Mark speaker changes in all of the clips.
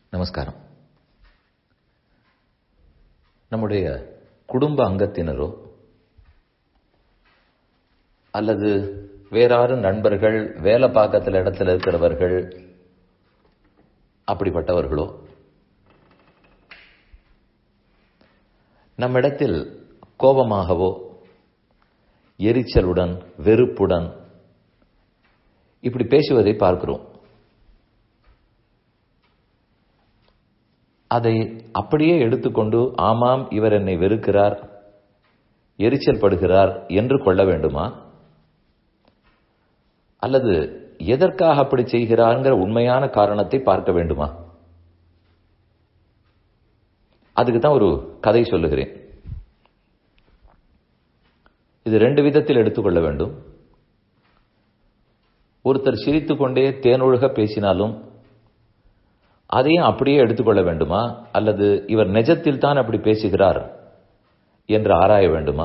Speaker 1: நமஸ்காரம் நம்முடைய குடும்ப அங்கத்தினரோ அல்லது வேறாரு நண்பர்கள் வேலை பார்க்கத்துல இடத்துல இருக்கிறவர்கள் அப்படிப்பட்டவர்களோ நம்மிடத்தில் கோபமாகவோ எரிச்சலுடன் வெறுப்புடன் இப்படி பேசுவதை பார்க்கிறோம் அதை அப்படியே எடுத்துக்கொண்டு ஆமாம் இவர் என்னை வெறுக்கிறார் எரிச்சல் படுகிறார் என்று கொள்ள வேண்டுமா அல்லது எதற்காக அப்படி செய்கிறார்ங்கிற உண்மையான காரணத்தை பார்க்க வேண்டுமா அதுக்கு தான் ஒரு கதை சொல்லுகிறேன் இது ரெண்டு விதத்தில் எடுத்துக்கொள்ள வேண்டும் ஒருத்தர் சிரித்துக்கொண்டே தேனொழுக பேசினாலும் அதையும் அப்படியே எடுத்துக்கொள்ள வேண்டுமா அல்லது இவர் நிஜத்தில் தான் அப்படி பேசுகிறார் என்று ஆராய வேண்டுமா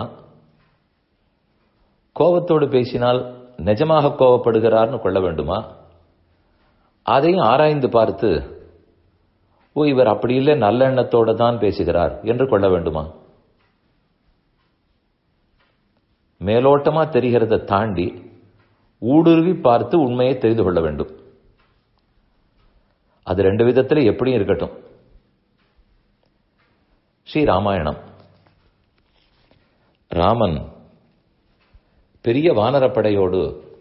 Speaker 1: கோபத்தோடு பேசினால் நிஜமாக கோபப்படுகிறார்னு கொள்ள வேண்டுமா அதையும் ஆராய்ந்து பார்த்து ஓ இவர் அப்படி இல்லை நல்ல எண்ணத்தோடு தான் பேசுகிறார் என்று கொள்ள வேண்டுமா மேலோட்டமா தெரிகிறத தாண்டி ஊடுருவி பார்த்து உண்மையை தெரிந்து கொள்ள வேண்டும் அது ரெண்டு விதத்துல எப்படியும் இருக்கட்டும் ஸ்ரீ ராமாயணம் ராமன் பெரிய வானரப்படையோடு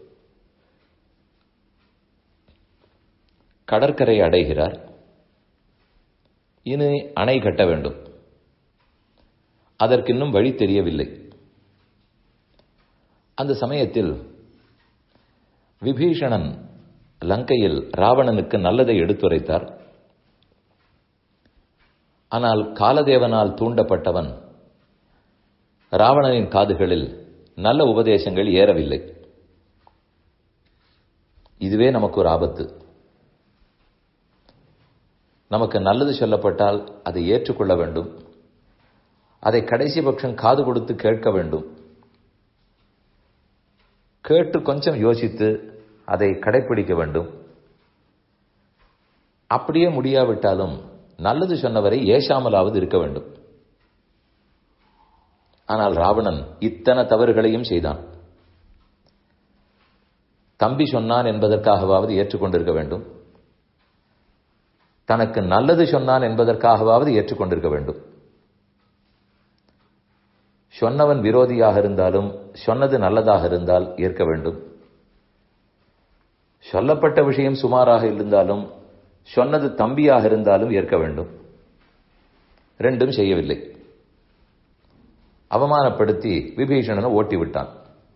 Speaker 1: கடற்கரை அடைகிறார் இனி அணை கட்ட வேண்டும் அதற்கு இன்னும் வழி தெரியவில்லை அந்த சமயத்தில் விபீஷணன் லங்கையில் ராவணனுக்கு நல்லதை எடுத்துரைத்தார் ஆனால் காலதேவனால் தூண்டப்பட்டவன் ராவணனின் காதுகளில் நல்ல உபதேசங்கள் ஏறவில்லை இதுவே நமக்கு ஒரு ஆபத்து நமக்கு நல்லது சொல்லப்பட்டால் அதை ஏற்றுக்கொள்ள வேண்டும் அதை கடைசி பட்சம் காது கொடுத்து கேட்க வேண்டும் கேட்டு கொஞ்சம் யோசித்து அதை கடைபிடிக்க வேண்டும் அப்படியே முடியாவிட்டாலும் நல்லது சொன்னவரை ஏசாமலாவது இருக்க வேண்டும் ஆனால் ராவணன் இத்தனை தவறுகளையும் செய்தான் தம்பி சொன்னான் என்பதற்காகவாவது ஏற்றுக்கொண்டிருக்க வேண்டும் தனக்கு நல்லது சொன்னான் என்பதற்காகவாவது ஏற்றுக்கொண்டிருக்க வேண்டும் சொன்னவன் விரோதியாக இருந்தாலும் சொன்னது நல்லதாக இருந்தால் ஏற்க வேண்டும் சொல்லப்பட்ட விஷயம் சுமாராக இருந்தாலும் சொன்னது தம்பியாக இருந்தாலும் ஏற்க வேண்டும் ரெண்டும் செய்யவில்லை அவமானப்படுத்தி விபீஷணனை ஓட்டி விட்டான்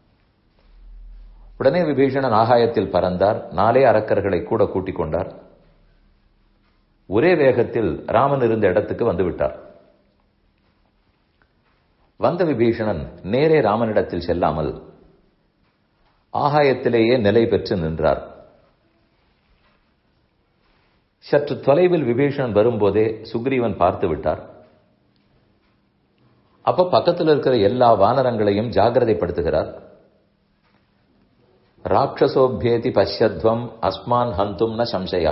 Speaker 1: உடனே விபீஷணன் ஆகாயத்தில் பறந்தார் நாலே அரக்கர்களை கூட கூட்டிக் கொண்டார் ஒரே வேகத்தில் ராமன் இருந்த இடத்துக்கு வந்து விட்டார் வந்த விபீஷணன் நேரே ராமனிடத்தில் செல்லாமல் ஆகாயத்திலேயே நிலை பெற்று நின்றார் சற்று தொலைவில் விபீஷணன் வரும்போதே சுக்ரீவன் பார்த்து விட்டார் அப்ப பக்கத்தில் இருக்கிற எல்லா வானரங்களையும் ஜாகிரதைப்படுத்துகிறார் ராட்சசோபியேதி பஷ்யத்வம் அஸ்மான் ஹந்தும் ந சம்சயா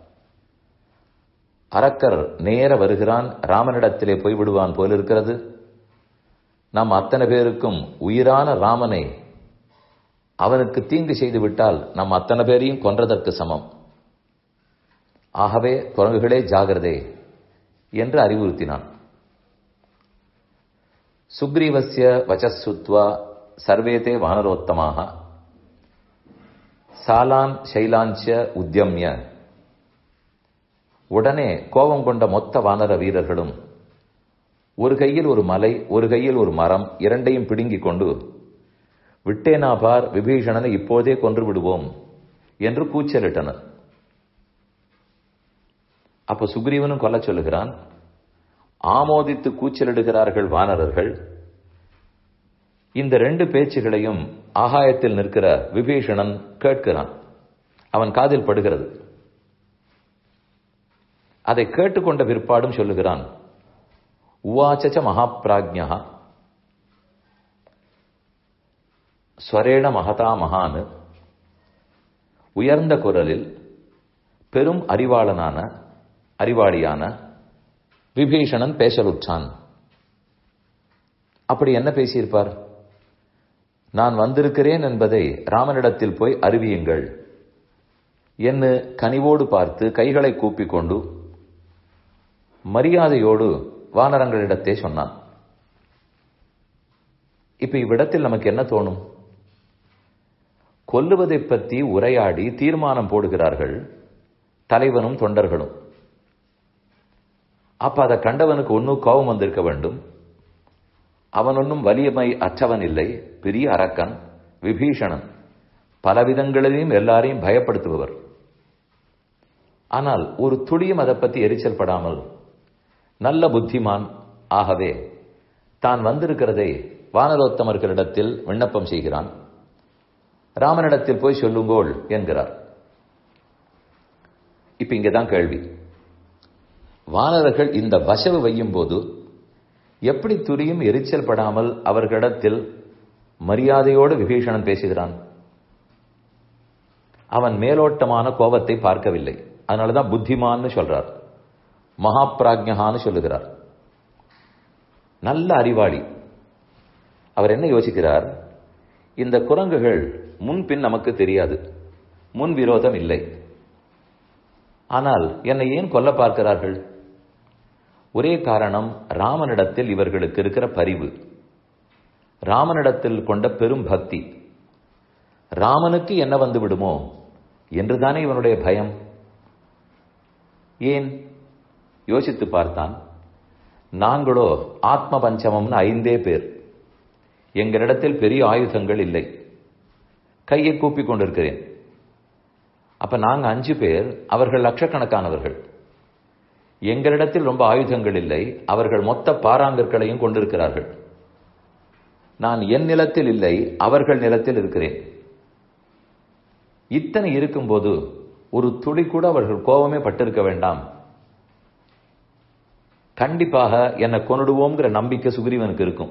Speaker 1: அரக்கர் நேர வருகிறான் ராமனிடத்திலே போய்விடுவான் போல இருக்கிறது நாம் அத்தனை பேருக்கும் உயிரான ராமனை அவனுக்கு தீங்கு செய்து விட்டால் நம் அத்தனை பேரையும் கொன்றதற்கு சமம் ஆகவே குரங்குகளே ஜாகிரதே என்று அறிவுறுத்தினான் சுக்ரீவசிய வச்சசுத்வா சர்வேதே வானரோத்தமாக சாலான் சைலாஞ்ச உத்தியம்ய உடனே கோபம் கொண்ட மொத்த வானர வீரர்களும் ஒரு கையில் ஒரு மலை ஒரு கையில் ஒரு மரம் இரண்டையும் பிடுங்கிக் கொண்டு விட்டேனா பார் விபீஷணனை இப்போதே கொன்று விடுவோம் என்று கூச்சலிட்டனர் அப்ப சுக்ரீவனும் கொல்ல சொல்லுகிறான் ஆமோதித்து கூச்சலிடுகிறார்கள் வானரர்கள் இந்த ரெண்டு பேச்சுகளையும் ஆகாயத்தில் நிற்கிற விபீஷணன் கேட்கிறான் அவன் காதில் படுகிறது அதை கேட்டுக்கொண்ட பிற்பாடும் சொல்லுகிறான் உவாச்ச மகாபிராஜ்யா ஸ்வரேண மகதா மகான் உயர்ந்த குரலில் பெரும் அறிவாளனான அறிவாளியான விபீஷணன் பேசலுற்றான் அப்படி என்ன பேசியிருப்பார் நான் வந்திருக்கிறேன் என்பதை ராமனிடத்தில் போய் அறிவியுங்கள் என்று கனிவோடு பார்த்து கைகளை கூப்பிக் கொண்டு மரியாதையோடு வானரங்களிடத்தே சொன்னான் இப்ப இவ்விடத்தில் நமக்கு என்ன தோணும் கொல்லுவதை பற்றி உரையாடி தீர்மானம் போடுகிறார்கள் தலைவனும் தொண்டர்களும் அப்ப அதை கண்டவனுக்கு ஒன்னும் கோபம் வந்திருக்க வேண்டும் அவன் ஒன்னும் வலியமை அற்றவன் இல்லை பெரிய அரக்கன் விபீஷணன் பலவிதங்களிலும் எல்லாரையும் பயப்படுத்துபவர் ஆனால் ஒரு துளியும் அதை பற்றி எரிச்சல் படாமல் நல்ல புத்திமான் ஆகவே தான் வந்திருக்கிறதை வானரோத்தமர்களிடத்தில் விண்ணப்பம் செய்கிறான் ராமனிடத்தில் போய் சொல்லுங்கோள் என்கிறார் இப்ப இங்கதான் கேள்வி வானரர்கள் இந்த வசவு வையும் போது எப்படி துரியும் எரிச்சல் படாமல் அவர்களிடத்தில் மரியாதையோடு விபீஷணன் பேசுகிறான் அவன் மேலோட்டமான கோபத்தை பார்க்கவில்லை அதனாலதான் புத்திமான்னு சொல்றார் மகா பிராஜ்யகான்னு சொல்லுகிறார் நல்ல அறிவாளி அவர் என்ன யோசிக்கிறார் இந்த குரங்குகள் முன்பின் நமக்கு தெரியாது முன் விரோதம் இல்லை ஆனால் என்னை ஏன் கொல்ல பார்க்கிறார்கள் ஒரே காரணம் ராமனிடத்தில் இவர்களுக்கு இருக்கிற பரிவு ராமனிடத்தில் கொண்ட பெரும் பக்தி ராமனுக்கு என்ன வந்து விடுமோ என்றுதானே இவனுடைய பயம் ஏன் யோசித்து பார்த்தான் நாங்களோ ஆத்ம பஞ்சமம்னு ஐந்தே பேர் எங்களிடத்தில் பெரிய ஆயுதங்கள் இல்லை கையை கூப்பிக் கொண்டிருக்கிறேன் அப்ப நாங்க அஞ்சு பேர் அவர்கள் லட்சக்கணக்கானவர்கள் எங்களிடத்தில் ரொம்ப ஆயுதங்கள் இல்லை அவர்கள் மொத்த பாராங்கற்களையும் கொண்டிருக்கிறார்கள் நான் என் நிலத்தில் இல்லை அவர்கள் நிலத்தில் இருக்கிறேன் இத்தனை இருக்கும்போது ஒரு துளி கூட அவர்கள் கோபமே பட்டிருக்க வேண்டாம் கண்டிப்பாக என்னை கொண்டுடுவோங்கிற நம்பிக்கை சுக்ரீவனுக்கு இருக்கும்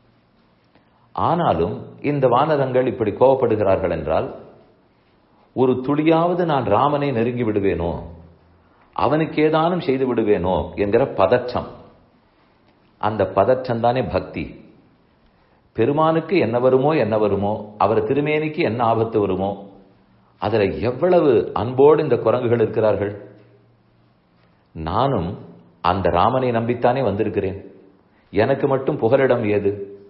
Speaker 1: ஆனாலும் இந்த வானரங்கள் இப்படி கோபப்படுகிறார்கள் என்றால் ஒரு துளியாவது நான் ராமனை நெருங்கி விடுவேனோ அவனுக்கு ஏதானும் செய்து விடுவேனோ என்கிற பதற்றம் அந்த பதற்றம் தானே பக்தி பெருமானுக்கு என்ன வருமோ என்ன வருமோ அவர் திருமேனிக்கு என்ன ஆபத்து வருமோ அதுல எவ்வளவு அன்போடு இந்த குரங்குகள் இருக்கிறார்கள் நானும் அந்த ராமனை நம்பித்தானே வந்திருக்கிறேன் எனக்கு மட்டும் புகலிடம் ஏது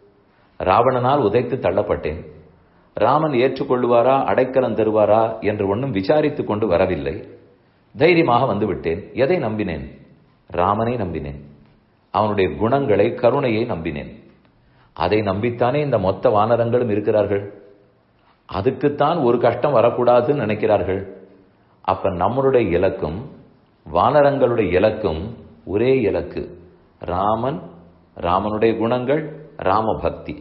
Speaker 1: ராவணனால் உதைத்து தள்ளப்பட்டேன் ராமன் ஏற்றுக்கொள்வாரா அடைக்கலம் தருவாரா என்று ஒன்றும் விசாரித்துக் கொண்டு வரவில்லை தைரியமாக வந்து விட்டேன் எதை நம்பினேன் ராமனை நம்பினேன் அவனுடைய குணங்களை கருணையை நம்பினேன் அதை நம்பித்தானே இந்த மொத்த வானரங்களும் இருக்கிறார்கள் அதுக்குத்தான் ஒரு கஷ்டம் வரக்கூடாதுன்னு நினைக்கிறார்கள் அப்ப நம்மளுடைய இலக்கும் வானரங்களுடைய இலக்கும் ஒரே இலக்கு ராமன் ராமனுடைய குணங்கள் ராம பக்தி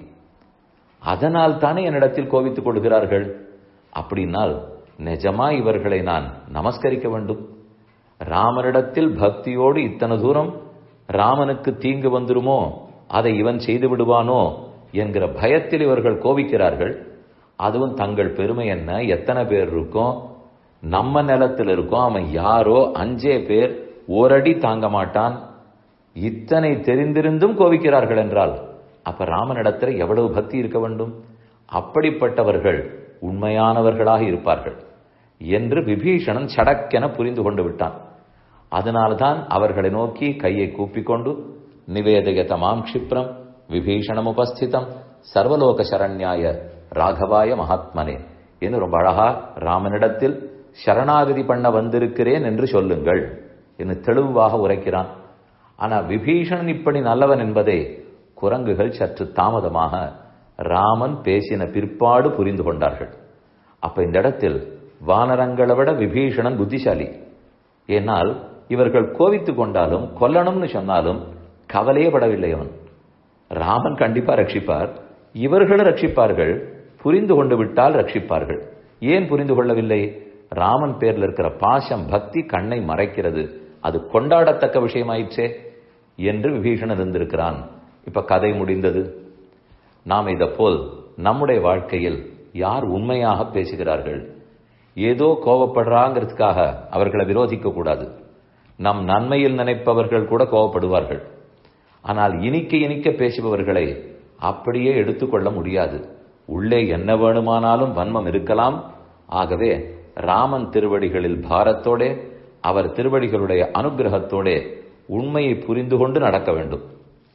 Speaker 1: அதனால் தானே என்னிடத்தில் கோபித்துக் கொள்கிறார்கள் அப்படின்னால் நிஜமா இவர்களை நான் நமஸ்கரிக்க வேண்டும் ராமனிடத்தில் பக்தியோடு இத்தனை தூரம் ராமனுக்கு தீங்கு வந்துருமோ அதை இவன் செய்து விடுவானோ என்கிற பயத்தில் இவர்கள் கோபிக்கிறார்கள் அதுவும் தங்கள் பெருமை என்ன எத்தனை பேர் இருக்கும் நம்ம நிலத்தில் இருக்கோம் அவன் யாரோ அஞ்சே பேர் ஓரடி தாங்க மாட்டான் இத்தனை தெரிந்திருந்தும் கோபிக்கிறார்கள் என்றால் அப்ப ராமனிடத்தில் எவ்வளவு பக்தி இருக்க வேண்டும் அப்படிப்பட்டவர்கள் உண்மையானவர்களாக இருப்பார்கள் என்று விபீஷணன் சடக்கென புரிந்து கொண்டு விட்டான் அதனால்தான் அவர்களை நோக்கி கையை கூப்பிக்கொண்டு நிவேதயத மாம் க்ஷிப்ரம் விபீஷணம் உபஸ்திதம் சர்வலோக சரண்யாய ராகவாய மகாத்மனே என்று ரொம்ப அழகா ராமனிடத்தில் சரணாகதி பண்ண வந்திருக்கிறேன் என்று சொல்லுங்கள் என்று தெளிவாக உரைக்கிறான் ஆனா விபீஷணன் இப்படி நல்லவன் என்பதை குரங்குகள் சற்று தாமதமாக ராமன் பேசின பிற்பாடு புரிந்து கொண்டார்கள் அப்ப இந்த இடத்தில் வானரங்களை விட விபீஷணன் புத்திசாலி ஏனால் இவர்கள் கோவித்துக் கொண்டாலும் கொல்லணும்னு சொன்னாலும் கவலையே படவில்லை அவன் ராமன் கண்டிப்பா ரட்சிப்பார் இவர்களும் ரட்சிப்பார்கள் புரிந்து கொண்டு விட்டால் ரட்சிப்பார்கள் ஏன் புரிந்து கொள்ளவில்லை ராமன் பேர்ல இருக்கிற பாசம் பக்தி கண்ணை மறைக்கிறது அது கொண்டாடத்தக்க விஷயமாயிற்றே என்று விபீஷணன் இருந்திருக்கிறான் இப்ப கதை முடிந்தது நாம் இதை போல் நம்முடைய வாழ்க்கையில் யார் உண்மையாக பேசுகிறார்கள் ஏதோ கோவப்படுறாங்கிறதுக்காக அவர்களை விரோதிக்க கூடாது நம் நன்மையில் நினைப்பவர்கள் கூட கோபப்படுவார்கள் ஆனால் இனிக்க இனிக்க பேசுபவர்களை அப்படியே எடுத்துக்கொள்ள முடியாது உள்ளே என்ன வேணுமானாலும் வன்மம் இருக்கலாம் ஆகவே ராமன் திருவடிகளில் பாரத்தோடே அவர் திருவடிகளுடைய அனுகிரகத்தோடே உண்மையை புரிந்து கொண்டு நடக்க வேண்டும்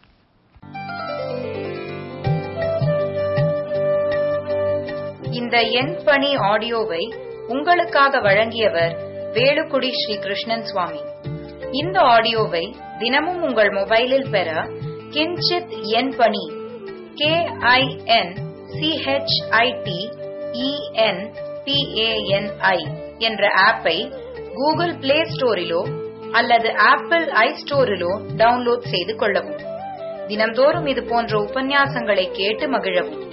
Speaker 2: இந்த எண் பணி ஆடியோவை உங்களுக்காக வழங்கியவர் வேலுக்குடி ஸ்ரீ கிருஷ்ணன் சுவாமி இந்த ஆடியோவை தினமும் உங்கள் மொபைலில் பெற கிஞ்சித் எண் பணி கே ஐ என் சிஹெச்ஐடி இஎன் பிஏஎன்ஐ என்ற ஆப்பை கூகுள் பிளே ஸ்டோரிலோ அல்லது ஆப்பிள் ஐ ஸ்டோரிலோ டவுன்லோட் செய்து கொள்ளவும் தினம்தோறும் இது போன்ற உபன்யாசங்களை கேட்டு மகிழவும்